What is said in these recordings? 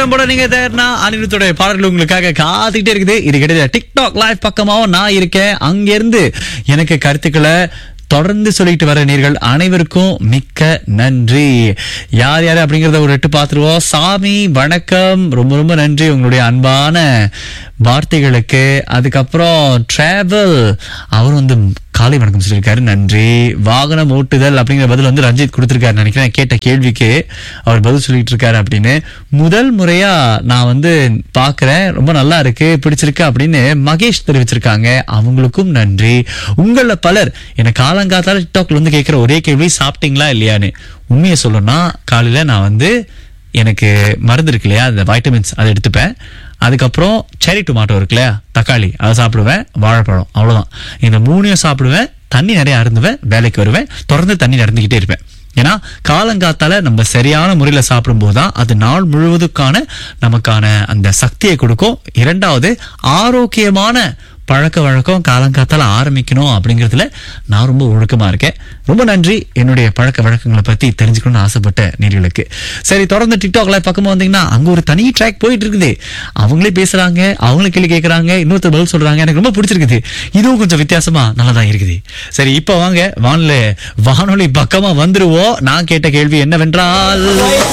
வணக்கம் போட நீங்க தேர்னா அனிருத்தோட பாடல்கள் உங்களுக்காக காத்துக்கிட்டே இருக்குது இது கிடையாது டிக்டாக் லைவ் பக்கமாவும் நான் இருக்கேன் அங்க இருந்து எனக்கு கருத்துக்களை தொடர்ந்து சொல்லிட்டு வர நீர்கள் அனைவருக்கும் மிக்க நன்றி யார் யார் அப்படிங்கறத ஒரு எட்டு பார்த்துருவோம் சாமி வணக்கம் ரொம்ப ரொம்ப நன்றி உங்களுடைய அன்பான வார்த்தைகளுக்கு அதுக்கப்புறம் டிராவல் அவர் வந்து காலை வணக்கம் சொல்லியிருக்காரு நன்றி வாகனம் ஓட்டுதல் அப்படிங்கிற பதில் வந்து ரஞ்சித் கொடுத்திருக்காரு நினைக்கிறேன் கேட்ட கேள்விக்கு அவர் பதில் சொல்லிட்டு இருக்காரு அப்படின்னு முதல் முறையா நான் வந்து பாக்குறேன் ரொம்ப நல்லா இருக்கு பிடிச்சிருக்கு அப்படின்னு மகேஷ் தெரிவிச்சிருக்காங்க அவங்களுக்கும் நன்றி உங்கள பலர் எனக்கு காலங்காத்தால டிக்டாக்ல வந்து கேட்கிற ஒரே கேள்வி சாப்பிட்டீங்களா இல்லையான்னு உண்மையை சொல்லணும்னா காலையில நான் வந்து எனக்கு மருந்து இருக்கு இல்லையா அந்த வைட்டமின்ஸ் அதை எடுத்துப்பேன் அதுக்கப்புறம் செரி டொமாட்டோ இருக்கு இல்லையா தக்காளி அதை சாப்பிடுவேன் வாழைப்பழம் அவ்வளவுதான் இந்த மூணையும் சாப்பிடுவேன் தண்ணி நிறைய அருந்துவேன் வேலைக்கு வருவேன் தொடர்ந்து தண்ணி நடந்துகிட்டே இருப்பேன் ஏன்னா காலங்காத்தால நம்ம சரியான முறையில சாப்பிடும்போது தான் அது நாள் முழுவதுக்கான நமக்கான அந்த சக்தியை கொடுக்கும் இரண்டாவது ஆரோக்கியமான பழக்க வழக்கம் காலங்காத்தால ஆரம்பிக்கணும் அப்படிங்கிறதுல நான் ரொம்ப ஒழுக்கமா இருக்கேன் ரொம்ப நன்றி என்னுடைய பழக்க வழக்கங்களை பத்தி தெரிஞ்சுக்கணும்னு ஆசைப்பட்ட நேர்களுக்கு சரி தொடர்ந்து டிக்டாக்ல பக்கமா வந்தீங்கன்னா அங்க ஒரு தனி ட்ராக் போயிட்டு இருக்குது அவங்களே பேசுறாங்க அவங்களே கேள்வி கேட்கறாங்க இன்னொருத்தர் பதில் சொல்றாங்க எனக்கு ரொம்ப பிடிச்சிருக்குது இதுவும் கொஞ்சம் வித்தியாசமா நல்லதான் இருக்குது சரி இப்ப வாங்க வானிலை வானொலி பக்கமா வந்துருவோம் நான் கேட்ட கேள்வி என்னவென்றால்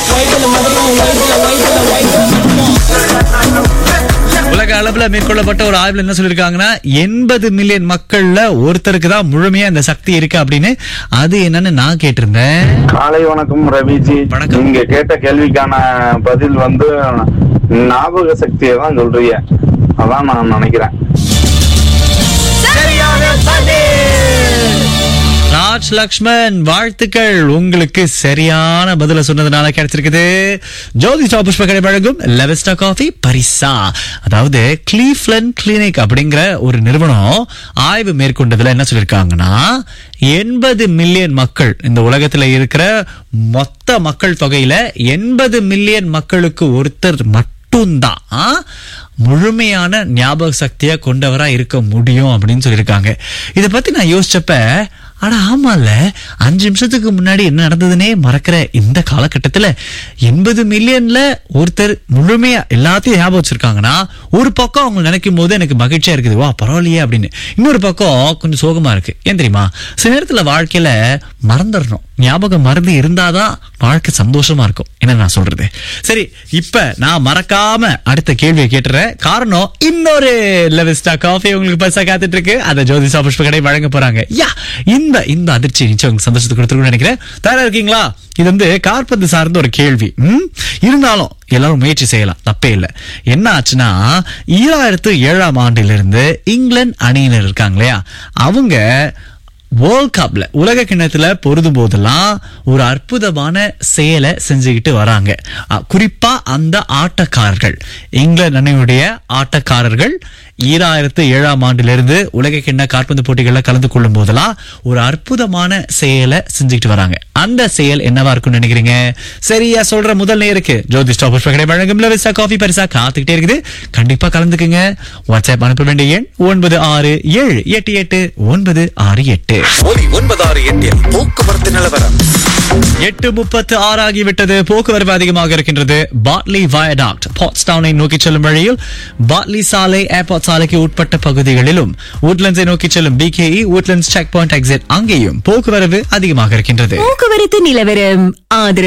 உலக அளவுல மேற்கொள்ளப்பட்ட ஒரு ஆய்வுல என்ன சொல்லிருக்காங்கன்னா எண்பது மில்லியன் மக்கள்ல ஒருத்தருக்கு தான் முழுமையா இந்த சக்தி இருக்கு அப்படின்னு அது என்னன்னு நான் கேட்டிருந்தேன் காலை வணக்கம் ரவிஜி வணக்கம். நீங்க கேட்ட கேள்விக்கான பதில் வந்து ஞாபக சக்தியை தான் சொல்றீங்க அதான் நான் நினைக்கிறேன் ராஜ் லக்ஷ்மன் வாழ்த்துக்கள் உங்களுக்கு சரியான பதில சொன்னதுனால கிடைச்சிருக்குது ஜோதி புஷ்ப கடை வழங்கும் லெவஸ்டா காஃபி பரிசா அதாவது கிளீஃப்லன் கிளினிக் அப்படிங்கிற ஒரு நிறுவனம் ஆய்வு மேற்கொண்டதுல என்ன சொல்லிருக்காங்கன்னா எண்பது மில்லியன் மக்கள் இந்த உலகத்துல இருக்கிற மொத்த மக்கள் தொகையில எண்பது மில்லியன் மக்களுக்கு ஒருத்தர் மட்டும்தான் முழுமையான ஞாபக சக்தியா கொண்டவரா இருக்க முடியும் அப்படின்னு சொல்லியிருக்காங்க இத பத்தி நான் யோசிச்சப்ப ஆனா ஆமால அஞ்சு நிமிஷத்துக்கு முன்னாடி என்ன நடந்ததுன்னே மறக்கிற இந்த காலகட்டத்துல எண்பது மில்லியன்ல ஒருத்தர் முழுமையா எல்லாத்தையும் ஞாபகம் வச்சிருக்காங்கன்னா ஒரு பக்கம் அவங்க நினைக்கும் போது எனக்கு மகிழ்ச்சியா இருக்குது வா பரவாயில்லையே அப்படின்னு இன்னொரு பக்கம் கொஞ்சம் சோகமா இருக்கு ஏன் தெரியுமா சில நேரத்துல வாழ்க்கையில மறந்துடணும் ஞாபகம் மறந்து இருந்தாதான் வாழ்க்கை சந்தோஷமா இருக்கும் என்ன நான் சொல்றது சரி இப்ப நான் மறக்காம அடுத்த கேள்வியை கேட்டுறேன் காரணம் இன்னொரு லெவஸ்டா காஃபி உங்களுக்கு பரிசா காத்துட்டு இருக்கு அதை ஜோதிஷா புஷ்ப கடை வழங்க போறாங்க யா இந்த இந்த அதிர்ச்சி நிச்சயம் உங்களுக்கு சந்தோஷத்தை கொடுத்துருக்குன்னு நினைக்கிறேன் தயாரா இருக்கீங்களா இது வந்து கார்பந்து சார்ந்த ஒரு கேள்வி ம்? இருந்தாலும் எல்லாரும் முயற்சி செய்யலாம் தப்பே இல்லை என்ன ஆச்சுன்னா ஈராயிரத்து ஏழாம் ஆண்டிலிருந்து இங்கிலாந்து அணியினர் இருக்காங்க இல்லையா அவங்க வேர்ல்ட் கப்ல உலக கிண்ணத்துல பொருதும் போதெல்லாம் ஒரு அற்புதமான செயலை செஞ்சுக்கிட்டு வராங்க அ, குறிப்பா அந்த ஆட்டக்காரர்கள் இங்கிலாந்து அணியுடைய ஆட்டக்காரர்கள் ஈராயிரத்து ஏழாம் ஆண்டிலிருந்து உலக கிண்ண காற்பந்து போட்டிகள்ல கலந்து கொள்ளும் போதெல்லாம் ஒரு அற்புதமான செயலை செஞ்சுக்கிட்டு வராங்க அந்த செயல் என்னவா இருக்கும்னு நினைக்கிறீங்க சரியா சொல்ற முதல் நேருக்கு ஜோதி ஸ்டாப் கடை வழங்கும் லவிசா காஃபி பரிசா காத்துக்கிட்டே இருக்குது கண்டிப்பா கலந்துக்குங்க வாட்ஸ்அப் அனுப்ப வேண்டிய எண் ஒன்பது ஆறு ஏழு எட்டு எட்டு ஒன்பது ஆறு எட்டு ஒலி ஒன்பதாறு எட்டில் போக்குவரத்து நிலவரம் எட்டு முப்பத்து ஆறு ஆகிவிட்டது போக்குவரவு அதிகமாக இருக்கின்றது பாட்லி வயடாக்ட் பாட்ஸ் டவுனை நோக்கி செல்லும் வழியில் பாட்லி சாலை ஏர்போர்ட் சாலைக்கு உட்பட்ட பகுதிகளிலும் உட்லண்ட்ஸை நோக்கி செல்லும் BKE Woodlands checkpoint exit அங்கேயும் போக்குவரவு அதிகமாக இருக்கின்றது போக்குவரத்து நிலவரம் ஆதரவு